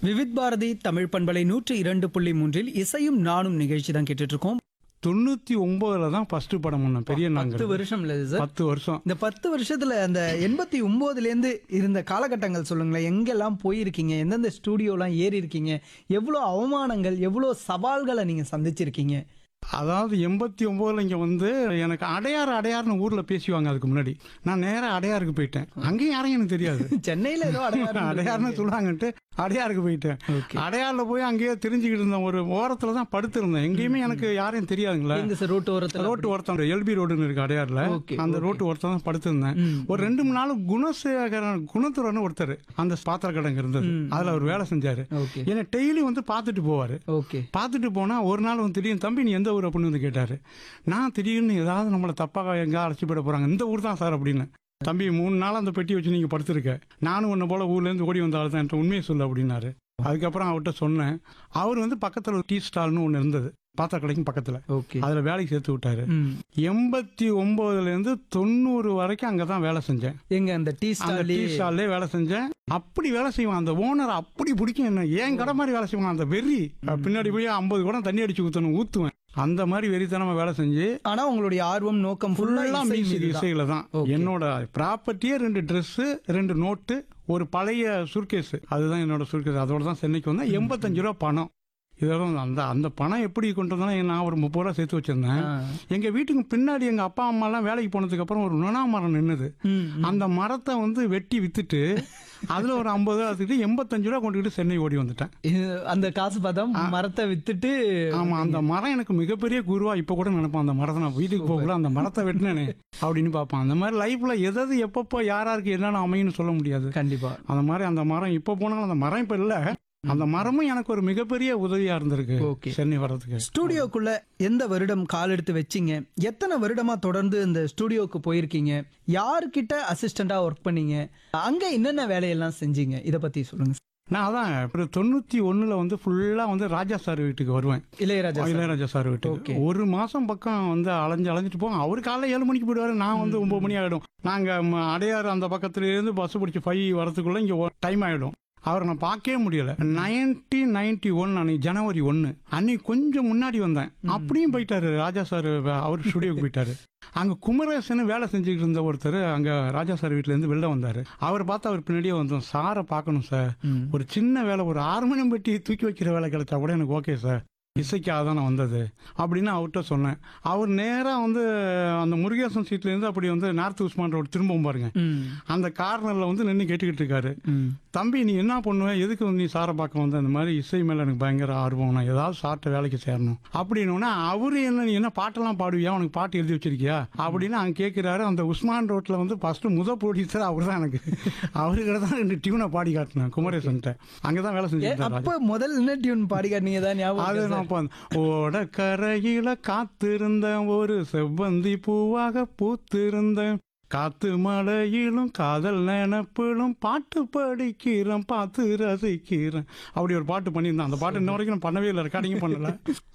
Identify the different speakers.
Speaker 1: விவித் பாரதி தமிழ் பண்பலை நூற்றி இரண்டு புள்ளி மூன்றில் இசையும் நானும் நிகழ்ச்சி தான் கேட்டுட்டு இருக்கோம்
Speaker 2: தொண்ணூத்தி ஒன்பதுல தான் ஃபர்ஸ்ட் படம் பண்ணேன் பெரிய
Speaker 1: பத்து
Speaker 2: நாங்கள்
Speaker 1: வருஷம் இல்ல சார்
Speaker 2: பத்து வருஷம்
Speaker 1: இந்த பத்து வருஷத்துல அந்த எண்பத்தி ஒன்பதுல இருந்து இருந்த காலகட்டங்கள் சொல்லுங்களேன் எங்கெல்லாம் போயிருக்கீங்க எந்தெந்த ஸ்டூடியோலாம் ஏறி இருக்கீங்க எவ்வளோ அவமானங்கள் எவ்வளோ சவால்களை நீங்க சந்திச்சிருக்கீங்க
Speaker 2: அதாவது எண்பத்தி ஒன்பதுல இங்க வந்து எனக்கு அடையாறு அடையாறுன்னு ஊர்ல பேசுவாங்க அதுக்கு முன்னாடி நான் நேரா அடையாருக்கு போயிட்டேன் அங்கேயும் யாரையும் எனக்கு தெரியாது
Speaker 1: சென்னையில ஏதோ அடையாளம்
Speaker 2: அடையாறுன்னு சொல்லுவாங்கன்ட்டு அடையாருக்கு போயிட்டேன்
Speaker 1: ஓகே
Speaker 2: அடையாறுல போய் அங்கேயே தெரிஞ்சுக்கிட்டு இருந்தேன் ஒரு ஓரத்துல தான் படுத்திருந்தேன் எங்கேயுமே எனக்கு யாரையும் தெரியாதுங்களா
Speaker 1: எங்க சார் ரோட்டு ஓரத்துல
Speaker 2: ரோட்டு ஓரத்தம் எல்பி ரோடுன்னு இருக்கு அடையாறுல
Speaker 1: Okay,
Speaker 2: அந்த
Speaker 1: okay.
Speaker 2: ரோட்டு ஓரத்தான் தான் படுத்திருந்தேன்
Speaker 1: ம்.
Speaker 2: ஒரு ரெண்டு மூணு நாள் குணசேகரன் குணத்துறன்னு ஒருத்தர் அந்த பாத்திர கடங்க இருந்தது
Speaker 1: ம்.
Speaker 2: அதுல அவர் வேலை செஞ்சாரு
Speaker 1: ஓகே
Speaker 2: என்னை டெய்லி வந்து பார்த்துட்டு போவாரு
Speaker 1: ஓகே
Speaker 2: பார்த்துட்டு போனா ஒரு நாள் வந்து திடீர்னு தம்பி நீ எந்த ஊர் அப்படின்னு வந்து கேட்டாரு நான் திடீர்னு ஏதாவது நம்மளை தப்பாக எங்க அழைச்சி போயிட போறாங்க இந்த ஊர் தான் சார் அப்படின்னு தம்பி மூணு நாள் அந்த பெட்டி வச்சு நீங்க படுத்திருக்க நானும் உன்னை போல ஊர்ல இருந்து ஓடி வந்த ஆள் தான் என்கிட்ட உண்மையை சொல்லு அப்படின்னாரு அதுக்கப்புறம் அவர்கிட்ட சொன்னேன் அவர் வந்து பக்கத்துல ஒரு டீ ஸ்டால்னு ஒன்று இருந்தது பாத்திர கடைக்கும் பக்கத்துல
Speaker 1: ஓகே
Speaker 2: அதுல வேலைக்கு சேர்த்து விட்டாரு
Speaker 1: ம்.
Speaker 2: எண்பத்தி ஒன்பதுல இருந்து தொண்ணூறு வரைக்கும் அங்கதான் வேலை செஞ்சேன்
Speaker 1: எங்க அந்த டீ
Speaker 2: அந்த
Speaker 1: ஸ்டால்
Speaker 2: டீ ஸ்டால்லே வேலை செஞ்சேன் அப்படி வேலை செய்வான் அந்த ஓனர் அப்படி பிடிக்கும் என்ன ஏன் கடை மாதிரி வேலை செய்வான் அந்த வெறி பின்னாடி போய் ஐம்பது குடம் தண்ணி அடிச்சு ஊத்தணும் ஊத்துவேன் அந்த மாதிரி வெறித்தனமா வேலை செஞ்சு
Speaker 1: ஆனா உங்களுடைய ஆர்வம் நோக்கம்
Speaker 2: ஃபுல்லா
Speaker 1: ஃபுல்லா
Speaker 2: மியூசிக் இசையில தான்
Speaker 1: Okay.
Speaker 2: என்னோட ப்ராப்பர்ட்டியே ரெண்டு Dress ரெண்டு நோட்டு ஒரு பழைய சுர்கேஸ் அதுதான் என்னோட சுர்கேஸ் அதோட தான் சென்னைக்கு வந்தேன் எண்பத்தஞ்சு ரூபா பணம் இதெல்லாம் அந்த அந்த பணம் எப்படி கொண்டு வந்தா நான் ஒரு முப்பது ரூபா சேர்த்து வச்சிருந்தேன் எங்க வீட்டுக்கு பின்னாடி எங்க அப்பா அம்மா எல்லாம் வேலைக்கு போனதுக்கு அப்புறம் ஒரு நுணா மரம் நின்னுது அந்த மரத்தை வந்து வெட்டி வித்துட்டு அதுல ஒரு ஐம்பது ரூபா எடுத்துக்கிட்டு எண்பத்தஞ்சு ரூபா கொண்டுகிட்டு சென்னை ஓடி வந்துட்டேன்
Speaker 1: அந்த காசு பார்த்தா மரத்தை வித்துட்டு
Speaker 2: ஆமா அந்த மரம் எனக்கு மிகப்பெரிய குருவா இப்ப கூட நினைப்பேன் அந்த மரத்தை நான் வீட்டுக்கு போகல அந்த மரத்தை வெட்டினேனே அப்படின்னு பார்ப்பேன் அந்த மாதிரி லைஃப்ல எதாவது எப்பப்போ யாராருக்கு என்னென்ன அமையும்னு சொல்ல முடியாது
Speaker 1: கண்டிப்பா
Speaker 2: அந்த மாதிரி அந்த மரம் இப்ப போனாலும் அந்த மரம் இப்ப இல்ல அந்த மரமும் எனக்கு ஒரு மிகப்பெரிய உதவியா இருந்திருக்கு
Speaker 1: Okay.
Speaker 2: சென்னை வர்றதுக்கு
Speaker 1: ஸ்டூடியோக்குள்ள எந்த வருடம் கால் எடுத்து வச்சீங்க எத்தனை வருடமா தொடர்ந்து இந்த ஸ்டூடியோக்கு போயிருக்கீங்க யார்கிட்ட அசிஸ்டண்டா ஒர்க் பண்ணீங்க அங்க என்னென்ன வேலையெல்லாம் செஞ்சீங்க இத பத்தி சொல்லுங்க
Speaker 2: நான் அதான் ஒரு தொண்ணூத்தி ஒண்ணுல வந்து ஃபுல்லா வந்து ராஜா சார் வீட்டுக்கு வருவேன்
Speaker 1: இளையராஜா sir.
Speaker 2: இளையராஜா சார் வீட்டுக்கு
Speaker 1: Okay.
Speaker 2: ஒரு மாசம் பக்கம் வந்து அலைஞ்சு அலைஞ்சிட்டு போவோம் அவர் காலைல ஏழு மணிக்கு போயிடுவாரு நான் வந்து ஒன்பது மணி ஆயிடும் நாங்க ம, அடையாறு அந்த பக்கத்துல இருந்து பஸ் பிடிச்சி ஃபைவ் வரதுக்குள்ள இங்க டைம் ஆயிடும் அவரை நான் பார்க்கவே முடியல நைன்டீன் நைன்டி ஒன் அன்னைக்கு ஜனவரி ஒன்னு அன்னைக்கு கொஞ்சம் முன்னாடி வந்தேன் அப்படியும் போயிட்டாரு ராஜா சார் அவர் ஸ்டுடியோக்கு போயிட்டாரு அங்க குமரேசன் வேலை செஞ்சுக்கிட்டு இருந்த ஒருத்தர் அங்க ராஜா சார் வீட்ல இருந்து வெளில வந்தாரு அவர் பார்த்து அவர் பின்னாடியே வந்தோம் சாரை பார்க்கணும் சார்
Speaker 1: ம்.
Speaker 2: ஒரு சின்ன வேலை ஒரு ஆறு மணி பெட்டி தூக்கி வைக்கிற வேலை கிடைச்சா கூட எனக்கு ஓகே சார் இசைக்காக தான் நான் வந்தது அப்படின்னு அவர்கிட்ட சொன்னேன் அவர் நேராக வந்து அந்த முருகேசன் சீட்லேருந்து அப்படி வந்து நார்த் உஸ்மான் ரோடு திரும்பவும் பாருங்க
Speaker 1: ம்.
Speaker 2: அந்த கார்னரில் வந்து நின்று கேட்டுக்கிட்டு இருக்காரு
Speaker 1: ம்.
Speaker 2: தம்பி நீ என்ன பண்ணுவ எதுக்கு வந்து நீ சாரை பார்க்க வந்த இந்த மாதிரி இசை மேலே எனக்கு பயங்கர ஆர்வம் நான் ஏதாவது சார்ட்ட வேலைக்கு சேரணும் அப்படின்னோடனே அவரு என்ன நீ என்ன பாட்டெல்லாம் பாடுவியா உனக்கு பாட்டு எழுதி வச்சிருக்கியா அப்படின்னு அங்கே கேட்குறாரு அந்த உஸ்மான் ரோட்டில் வந்து ஃபர்ஸ்ட் முத ப்ரொடியூசர் அவர் தான் எனக்கு அவர்கிட்ட தான் ரெண்டு டியூனை பாடி காட்டினேன் குமரேசன்ட்ட அங்கே தான் வேலை
Speaker 1: ஏ,
Speaker 2: செஞ்சுட்டு இருந்தாரு.
Speaker 1: அப்ப முதல் என்ன டியூன் பாடி காட்டினீங்க தான் ஞாபகம்
Speaker 2: அது
Speaker 1: இருக்கா
Speaker 2: நான் பா- ஓட கரையில காத்திருந்த ஒரு செவ்வந்தி பூவாக பூத்திருந்தேன் காத்து மழையிலும் காதல் நினப்பிலும் பாட்டு படிக்கிறேன் பார்த்து ரசிக்கிறேன் அப்படி ஒரு பாட்டு பண்ணியிருந்தேன் அந்த பாட்டு இன்ன வரைக்கும் நான் பண்ணவே இல்லை ரெக்கார்டிங்கும் பண்ணல